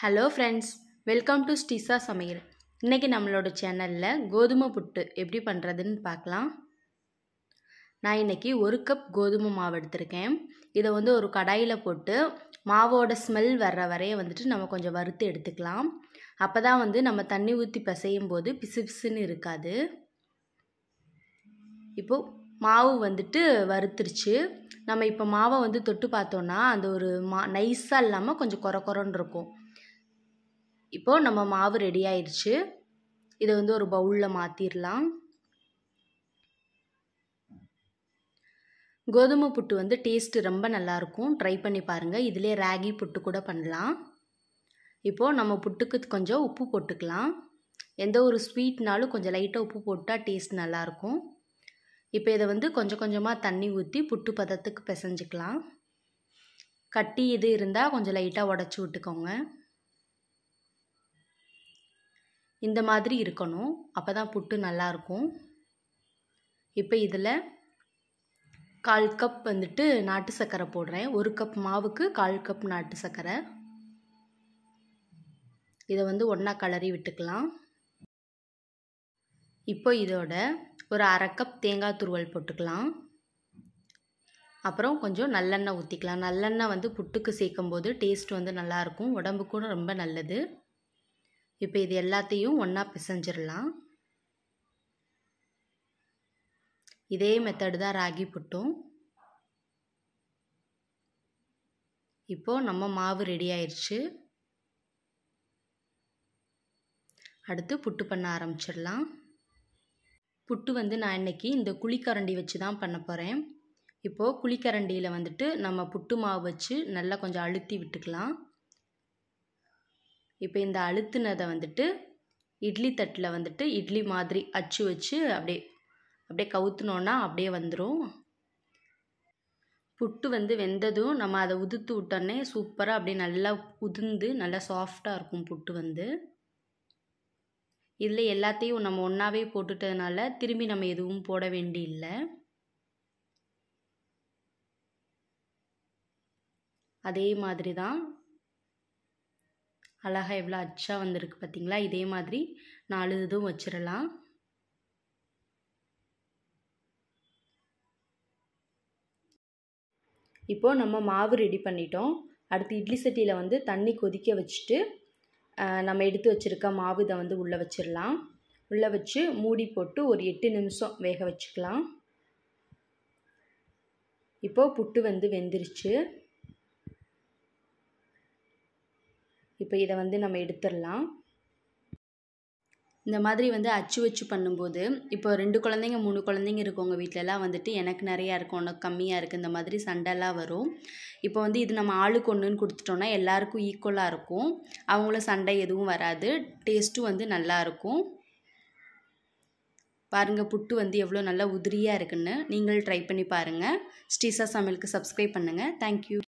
hello friends welcome to ஸ்டிசா சமையல் இன்றைக்கி நம்மளோட சேனலில் கோதுமை புட்டு எப்படி பண்ணுறதுன்னு பார்க்கலாம் நான் இன்றைக்கி ஒரு கப் கோதுமை மாவு எடுத்திருக்கேன் இதை வந்து ஒரு கடாயில் போட்டு மாவோட ஸ்மெல் வர்ற வரைய வந்துட்டு நம்ம கொஞ்சம் வறுத்து எடுத்துக்கலாம் அப்போ தான் வந்து நம்ம தண்ணி ஊற்றி பிசையும் போது பிசு பிசுன்னு இருக்காது இப்போது மாவு வந்துட்டு வறுத்துருச்சு நம்ம இப்போ மாவை வந்து தொட்டு பார்த்தோன்னா அந்த ஒரு மா நைஸாக இல்லாமல் கொஞ்சம் குறை குறைன்னு இருக்கும் இப்போது நம்ம மாவு ரெடி ஆயிடுச்சு இதை வந்து ஒரு பவுலில் மாற்றிடலாம் கோதுமை புட்டு வந்து டேஸ்ட்டு ரொம்ப நல்லாயிருக்கும் ட்ரை பண்ணி பாருங்கள் இதிலே ராகி புட்டு கூட பண்ணலாம் இப்போது நம்ம புட்டுக்கு கொஞ்சம் உப்பு போட்டுக்கலாம் எந்த ஒரு ஸ்வீட்னாலும் கொஞ்சம் லைட்டாக உப்பு போட்டால் டேஸ்ட் நல்லாயிருக்கும் இப்போ இதை வந்து கொஞ்சம் கொஞ்சமாக தண்ணி ஊற்றி புட்டு பதத்துக்கு பிசைஞ்சிக்கலாம் கட்டி இது இருந்தால் கொஞ்சம் லைட்டாக உடச்சி விட்டுக்கோங்க இந்த மாதிரி இருக்கணும் அப்போ தான் புட்டு நல்லாயிருக்கும் இப்போ இதில் கால் கப் வந்துட்டு நாட்டு சர்க்கரை போடுறேன் ஒரு கப் மாவுக்கு கால் கப் நாட்டு சர்க்கரை இதை வந்து ஒன்றா கலரி விட்டுக்கலாம் இப்போ இதோட ஒரு அரை கப் தேங்காய் துருவல் போட்டுக்கலாம் அப்புறம் கொஞ்சம் நல்லெண்ணெய் ஊற்றிக்கலாம் நல்லெண்ணெய் வந்து புட்டுக்கு சேர்க்கும் போது டேஸ்ட் வந்து நல்லாயிருக்கும் உடம்புக்கும் ரொம்ப நல்லது இப்போ இது எல்லாத்தையும் ஒன்றா பிசைஞ்சிடலாம் இதே மெத்தடு தான் ராகி புட்டும் இப்போது நம்ம மாவு ரெடி ஆயிடுச்சு அடுத்து புட்டு பண்ண ஆரம்பிச்சிடலாம் புட்டு வந்து நான் இன்றைக்கி இந்த குழிக்கரண்டி வச்சு தான் பண்ண போகிறேன் இப்போது குழிக்கரண்டியில் வந்துட்டு நம்ம புட்டு மாவு வச்சு நல்லா கொஞ்சம் அழுத்தி விட்டுக்கலாம் இப்போ இந்த அழுத்துனதை வந்துட்டு இட்லி தட்டில் வந்துட்டு இட்லி மாதிரி அச்சு வச்சு அப்படியே அப்படியே கவுத்துனோன்னா அப்படியே வந்துடும் புட்டு வந்து வெந்ததும் நம்ம அதை உதுத்து விட்டோன்னே சூப்பராக அப்படியே நல்லா உதிர்ந்து நல்லா சாஃப்டாக இருக்கும் புட்டு வந்து இதில் எல்லாத்தையும் நம்ம ஒன்றாவே போட்டுட்டதுனால திரும்பி நம்ம எதுவும் போட வேண்டியில்லை அதே மாதிரி தான் அழகாக எவ்வளோ அச்சா வந்திருக்கு பார்த்தீங்களா இதே மாதிரி நாலு இதுவும் வச்சிடலாம் இப்போது நம்ம மாவு ரெடி பண்ணிட்டோம் அடுத்து இட்லி சட்டியில் வந்து தண்ணி கொதிக்க வச்சுட்டு நம்ம எடுத்து வச்சுருக்க மாவு இதை வந்து உள்ளே வச்சிடலாம் உள்ளே வச்சு மூடி போட்டு ஒரு எட்டு நிமிஷம் வேக வச்சுக்கலாம் இப்போது புட்டு வந்து வெந்துருச்சு இப்போ இதை வந்து நம்ம எடுத்துடலாம் இந்த மாதிரி வந்து அச்சு வச்சு பண்ணும்போது இப்போ ரெண்டு குழந்தைங்க மூணு குழந்தைங்க இருக்கவங்க வீட்டிலலாம் வந்துட்டு எனக்கு நிறையா இருக்கும் உனக்கு கம்மியாக இருக்குது இந்த மாதிரி சண்டைலாம் வரும் இப்போ வந்து இது நம்ம ஆளுக்கு ஒன்றுன்னு கொடுத்துட்டோன்னா எல்லாருக்கும் ஈக்குவலாக இருக்கும் அவங்களும் சண்டை எதுவும் வராது டேஸ்ட்டும் வந்து நல்லாயிருக்கும் பாருங்கள் புட்டு வந்து எவ்வளோ நல்லா உதிரியாக இருக்குன்னு நீங்கள் ட்ரை பண்ணி பாருங்கள் ஸ்ரீசா சமையலுக்கு சப்ஸ்கிரைப் பண்ணுங்கள் தேங்க்யூ